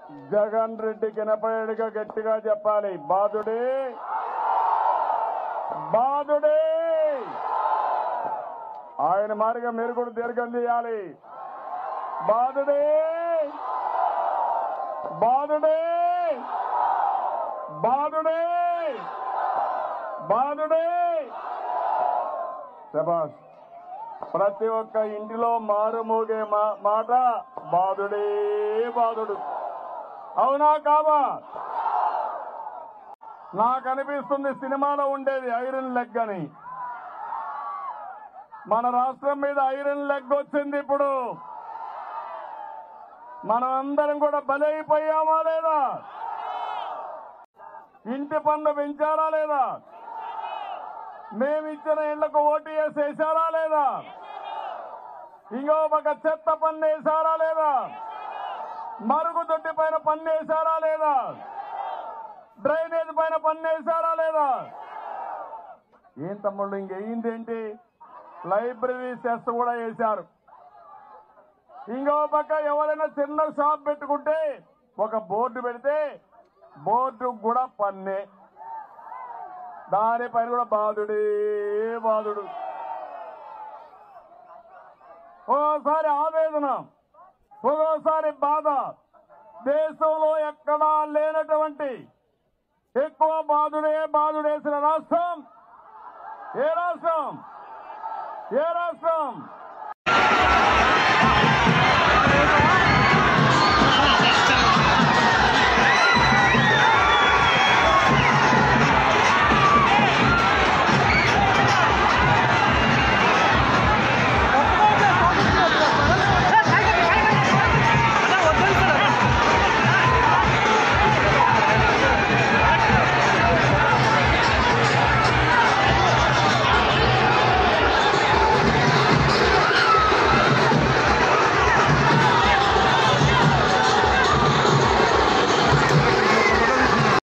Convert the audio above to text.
జగన్ రెడ్డి కినపేడుగా గట్టిగా చెప్పాలి బాధుడే బాధుడే ఆయన మారిగా మీరు కూడా దీర్ఘం చేయాలి బాధుడే బాధుడే బాధుడే బాధుడే శబాష్ ప్రతి ఒక్క ఇంటిలో మారుమోగే మా- మాట బాధుడే బాధుడు అవునా కావా నాకు అనిపిస్తుంది సినిమాలో ఉండేది ఐరన్ లెగ్ అని మన రాష్ట్రం మీద ఐరన్ లెగ్ వచ్చింది ఇప్పుడు మనం అందరం కూడా బలైపోయామా లేదా ఇంటి పన్ను పెంచారా లేదా మేమిచ్చిన ఇళ్లకు ఓటు వేసి వేసారా లేదా ఇంకో పక్క చెత్త పన్ను వేసారా లేదా మరుగుదొడ్డి పైన పన్ను వేసారా లేదా డ్రైనేజ్ పైన పన్ను వేసారా లేదా ఏం తమ్ముళ్ళు ఇంకేంటి లైబ్రరీ సెస్ కూడా వేశారు ఇంకో పక్క ఎవరైనా చిన్న షాప్ పెట్టుకుంటే ఒక బోర్డు పెడితే బోర్డు కూడా పన్నే దానిపైన కూడా బాధుడే బాధుడు ఓసారి ఆవేదన ఒక్కోసారి బాధ దేశంలో ఎక్కడా లేనటువంటి ఎక్కువ బాధుడే బాధుడేసిన రాష్ట్రం ఏ రాష్ట్రం ఏ రాష్ట్రం